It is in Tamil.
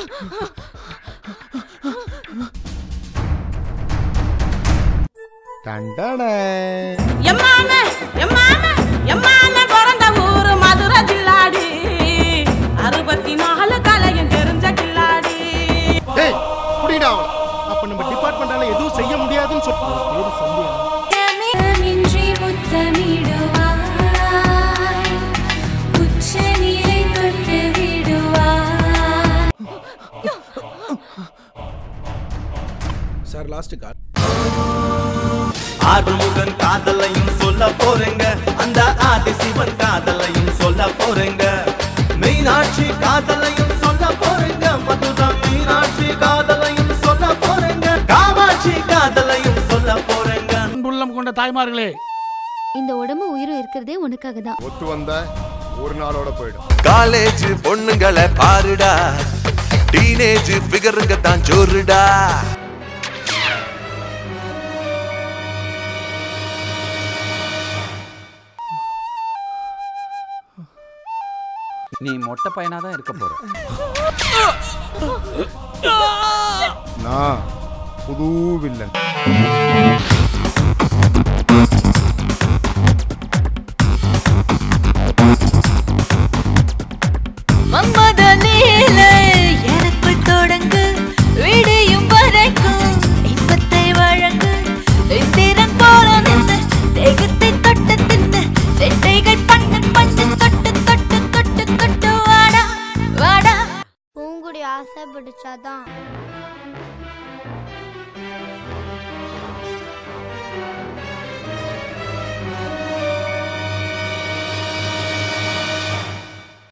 டண்டடே. எம்மாம எம்மாம எம்மாம பிறந்த ஊரு மதுரை ஜில்லாடி அறுபத்தி நாலு கலையும் தெரிஞ்ச கில்லாடி டேய் புடிடா அவளை. அப்ப நம்ம டிபார்ட்மெண்டால எதுவும் செய்ய முடியாதுன்னு சொல்லி பேரு சந்தியா இன்றி முத்தமிடுவாய் உச்ச நீரை தொட்டு விடுவாய் சார் லாஸ்ட் கால் ஆறுமுகன் காதலையும் சொல்ல போறேங்க அந்த ஆதி சிவன் காதலையும் சொல்ல போறேங்க மீனாட்சி காதலையும் சொல்ல போறேங்க மதுரா மீனாட்சி காதலையும் சொல்ல போறேங்க காமாட்சி காதலையும் சொல்ல போறேங்க அன்புள்ளம் கொண்ட தாய்மார்களே இந்த உடம்பு உயிரும் இருக்கிறதே உனக்காக தான் ஒத்து வந்த ஒரு நாளோட போயிடும் காலேஜ் பொண்ணுங்களை பாருடா டீனேஜ் ஃபிகருங்க தான் ஜோருடா நீ மொட்டை பையனா தான் இருக்க போற நான் புது வில்லன் மம்மத லீலை எனக்குள் தொடங்கு விடியும் வரைக்கும் இன்பத்தை வழங்கு எந்திரன் போல நின்று தேகத்தை தொட்டு தின்னு செட்டைகள் பண்ணு பண்ணு தொட்டு தொட்டு தொட்டு தொட்டு வாடா வாடா பூங்குடி ஆசை பிடிச்சாதான்